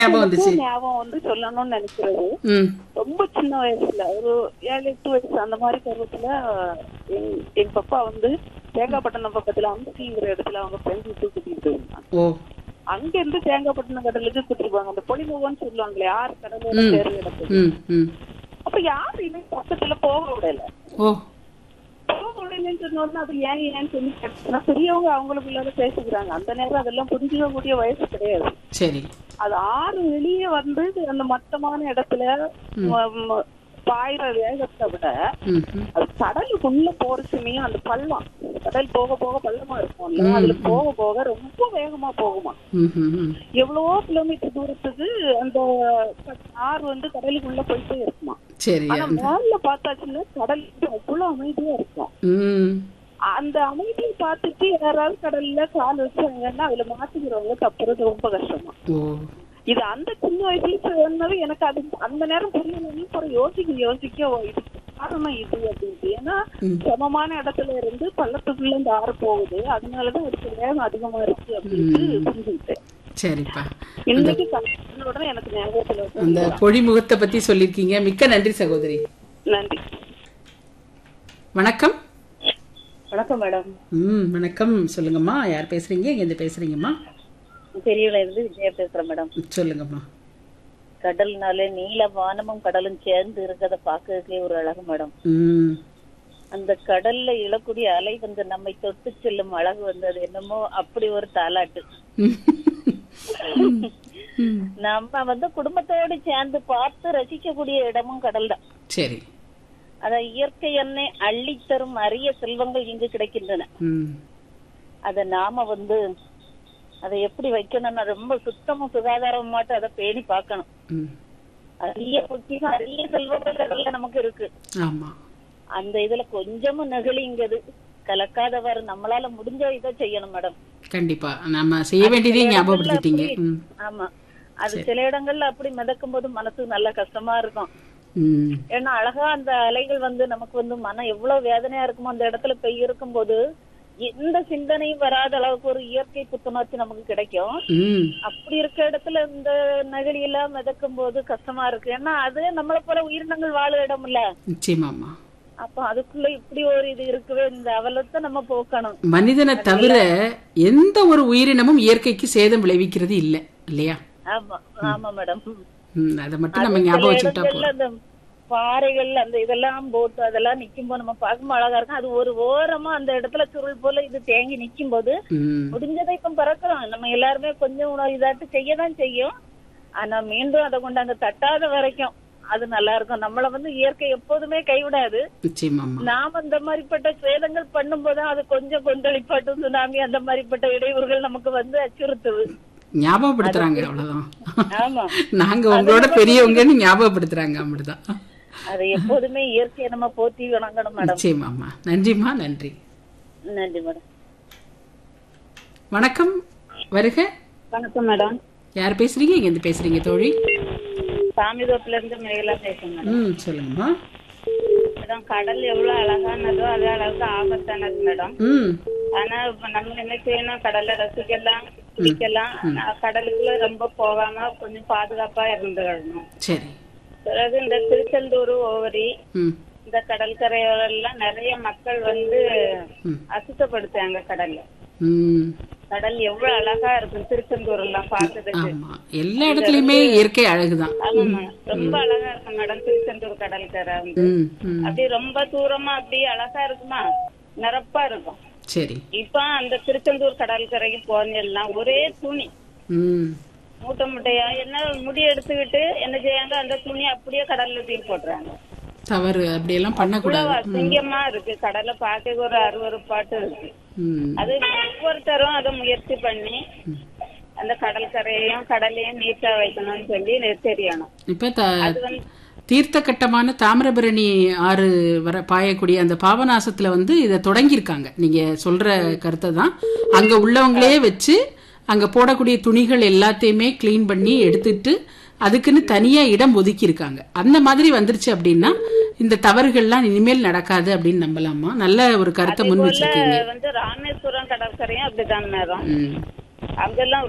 ஞாபகம் வந்துச்சு ஞாபகம் வந்து சொல்லணும்னு நினைக்கிறது ம் ரொம்ப சின்ன வயசுல ஒரு ஏழு எட்டு வயசு அந்த மாதிரி பருவத்துல எங்க- எங்க பப்பா வந்து தேங்காய்பட்டினம் பக்கத்துல அம்சிங்கிற இடத்துல அவங்க ஃப்ரெண்ட் வீட்டு கூட்டிட்டு இருந்தாங்க ஓ அங்க இருந்து தேங்காய்பட்டினம் கடலுக்கு கூட்டிருப்பாங்க அந்த பொலிமுகம்னு சொல்லுவாங்களே ஆறு கடலோட ம். சேரு இடத்துக்கு ம் ம் அப்ப யாரையுமே பக்கத்துல போக விடல ஓ போக விடலன்னு சொன்ன உடனே அது ஏன் ஏன்னு சொல்லி கேட்டா பெரியவங்க அவங்களுக்குள்ளார பேசிக்கிறாங்க அந்த நேரம் அதெல்லாம் புரிஞ்சுக்கக்கூடிய வயசு கிடையாது சரி அது ஆறு வெளியே வந்து அந்த மட்டமான இடத்துல ம- ம- பாயிற வேகத்தை விட ம் ம் அது கடலுக்குள்ள போற சமயம் அந்த பள்ளம் கடல் போக போக பள்ளமா இருக்கும்ல அதுல போக போக ரொம்ப வேகமா போகுமா ம் ம் ம் எவ்வளவோ கிலோமீட்டர் தூரத்துக்கு அந்த க- ஆறு வந்து கடலுக்குள்ள போயிட்டே இருக்குமா சரி ஆனா மேல பார்த்தாச்சுன்னா கடல் அவ்வளவு அமைதியா இருக்கும் ம் அந்த அமைதியை பார்த்துட்டு யாராவது கடல்ல கால் வச்சாங்கன்னா அதுல மாட்டிக்கிறவங்க தப்புறது ரொம்ப கஷ்டமா ஓ இது அந்த சின்ன வயசுல சொன்னது எனக்கு அது அந்த நேரம் புரியலன்னு அப்புறம் யோசிக்க யோசிக்க ஓ, இது காரணம் இது அப்படின்ட்டு ஏன்னா சமமான இடத்துல இருந்து பள்ளத்துக்குள்ள இந்த ஆறு போகுது அதனாலதான் அதுக்கு வேகம் அதிகமா இருக்கு அப்படின்ட்டு புரிஞ்சுக்கிட்டேன் சரிப்பா இன்னைக்கு சொன்ன உடனே எனக்கு ஞாபகத்துல வந்து அந்த பொழிமுகத்தை பத்தி சொல்லியிருக்கீங்க மிக்க நன்றி சகோதரி நன்றி வணக்கம் வணக்கம் மேடம் ம் வணக்கம் சொல்லுங்கம்மா யார் பேசுறீங்க எங்கேருந்து பேசுறீங்கம்மா பெரியவள இருந்து விஜயா பேசுறேன் மேடம் சொல்லுங்கம்மா கடல்னாலே நீல வானமும் கடலும் சேர்ந்து இருக்கிறத பாக்குறதுக்கே ஒரு அழகு மேடம் ம் அந்த கடல்ல இழக்கூடிய அலை வந்து நம்மை தொட்டு செல்லும் அழகு வந்து அது என்னமோ அப்படி ஒரு தாலாட்டு ம். நம்ம வந்து குடும்பத்தோடு சேர்ந்து பார்த்து ரசிக்கக்கூடிய இடமும் கடல் தான் சரி அத இயற்கை எண்ணெய் அள்ளித்தரும் அரிய செல்வங்கள் இங்கு கிடைக்கின்றன ம் அத நாம வந்து அதை எப்படி வைக்கணும்னா ரொம்ப சுத்தமும் சுகாதாரமாட்டும் அதை பேணி பார்க்கணும் ம் அரிய பொக்கிஷம் அரிய செல்வங்கள் அதுல நமக்கு இருக்கு ஆமா அந்த இதுல கொஞ்சமும் நெகிழிங்கிறது கலக்காதவாறு நம்மளால முடிஞ்ச இதை செய்யணும் மேடம் கண்டிப்பா நம்ம செய்ய வேண்டியதையும் ஞாபகப்படுத்திட்டீங்க ம் ஆமா அது சில இடங்கள்ல அப்படி மிதக்கும் போது மனசு நல்ல கஷ்டமா இருக்கும் ம் ஏன்னா அழகா அந்த அலைகள் வந்து நமக்கு வந்து மனம் எவ்வளவு வேதனையா இருக்குமோ அந்த இடத்துல போய் இருக்கும்போது எந்த சிந்தனையும் வராத அளவுக்கு ஒரு இயற்கை புத்துணர்ச்சி நமக்கு கிடைக்கும் ம் அப்படி இருக்க இடத்துல இந்த நெகிழி எல்லாம் மிதக்கும் போது கஷ்டமா இருக்கு ஏன்னா அது நம்மளை போல உயிரினங்கள் வாழ இடம் இல்ல நிச்சயமாம்மா அப்ப அதுக்குள்ள இப்படி ஒரு இது இருக்குவே இந்த அவலத்தை நம்ம போக்கணும் மனிதனை தவிர எந்த ஒரு உயிரினமும் இயற்கைக்கு சேதம் விளைவிக்கிறது இல்ல இல்லையா ஆமா ஆமா மேடம் ம், அதை மட்டும் நம்ம ஞாபகம் வச்சுக்கிட்டா போதும் அந்த பாறைகள் அந்த இதெல்லாம் போட்டு அதெல்லாம் நிக்கும் போது நம்ம பார்க்கும்போது அழகா இருக்கும் அது ஒரு ஓரமா அந்த இடத்துல சுருள் போல இது தேங்கி நிக்கும் போது ம் முடிஞ்சதை இப்ப பறக்கலாம் நம்ம எல்லாருமே கொஞ்சம் உணவு இதாட்டு செய்யதான் செய்யும் ஆனா மீண்டும் அதை கொண்டு அங்க தட்டாத வரைக்கும் அது நல்லா இருக்கும் நம்மள வந்து இயற்கை எப்போதுமே கைவிடாது நிச்சயமாம்மா நாம அந்த மாதிரிப்பட்ட சேதங்கள் பண்ணும்போது அது கொஞ்சம் கொந்தளிப்பாட்டு சுனாமி அந்த மாதிரிப்பட்ட இடையூறுகள் நமக்கு வந்து அச்சுறுத்துது ஞாபகப்படுத்துறாங்க அவ்வளவுதான் ஆமா நாங்க உங்களோட பெரியவங்கன்னு ஞாபகப்படுத்துறாங்க அப்படிதான் அது எப்போதுமே இயற்கையை நம்ம போற்றி வணங்கணும் மேடம் நிச்சயமாம்மா நன்றிம்மா நன்றி நன்றி மேடம் வணக்கம் வருக வணக்கம் மேடம் யார் பேசுறீங்க எங்க இருந்து பேசுறீங்க தோழி சாமிதோப்புல இருந்து மேகலா பேசுங்க ம் சொல்லுங்கம்மா மேடம் கடல் எவ்வளவு அழகானதோ அதே அளவுக்கு ஆபத்தானது மேடம் ம் ஆனா இப்ப நம்ம என்ன செய்யணும் கடலை ரசிக்கலாம் குளிக்கலாம் ஆனா கடலுக்குள்ள ரொம்ப போகாம கொஞ்சம் பாதுகாப்பா இருந்துக்கணும் சரி பிறகு இந்த திருச்செந்தூர் ஓவரி ம் இந்த கடற்கரையோரெல்லாம் நிறைய மக்கள் வந்து அசுத்தப்படுத்தாங்க கடல்ல ம் கடல் எவ்வளவு அழகா இருக்கும் திருச்செந்தூர் எல்லாம் பார்த்ததுக்கு ஆமா எல்லா இடத்துலயுமே இயற்கை அழகுதான் ஆமாமா ரொம்ப அழகா இருக்கும் மேடம் திருச்செந்தூர் கடற்கரை வந்து ம் ம் அப்படி ரொம்ப தூரமா அப்படியே அழகா இருக்குமா நிரப்பா இருக்கும் சரி இப்ப அந்த திருச்செந்தூர் கடற்கரைக்கு போனெல்லாம் ஒரே துணி ம் மூட்டை மூட்டையா என்ன முடி எடுத்துக்கிட்டு என்ன செய்யாங்க அந்த துணி அப்படியே கடல்ல தூக்கி போடுறாங்க தவறு அப்படியெல்லாம் பண்ணக்கூடாது இவ்வளவு அசிங்கமா இருக்கு கடலை பார்க்க ஒரு அருவருப்பாட்டு இருக்கு ம் அது ஒவ்வொருத்தரும் அதை முயற்சி பண்ணி அந்த கடற்கரையையும் கடலையும் நீட்டா வைக்கணும்னு சொல்லி தெரியணும் இப்ப த- தீர்த்த கட்டமான தாமிரபரணி ஆறு வர பாயக்கூடிய அந்த பாபநாசத்துல வந்து இதை தொடங்கியிருக்காங்க நீங்க சொல்ற கருத்தை தான் அங்க உள்ளவங்களே வச்சு அங்க போடக்கூடிய துணிகள் எல்லாத்தையுமே க்ளீன் பண்ணி எடுத்துட்டு அதுக்குன்னு தனியா இடம் ஒதுக்கி இருக்காங்க அந்த மாதிரி வந்துருச்சு அப்படின்னா இந்த தவறுகள்லாம் இனிமேல் நடக்காது அப்படின்னு நம்பலாமா நல்ல ஒரு கருத்தை முன் வச்சிருக்கீங்க வந்து ராமேஸ்வரம் கடற்கரையும் அப்படிதான் நேரம் ம் அங்கெல்லாம்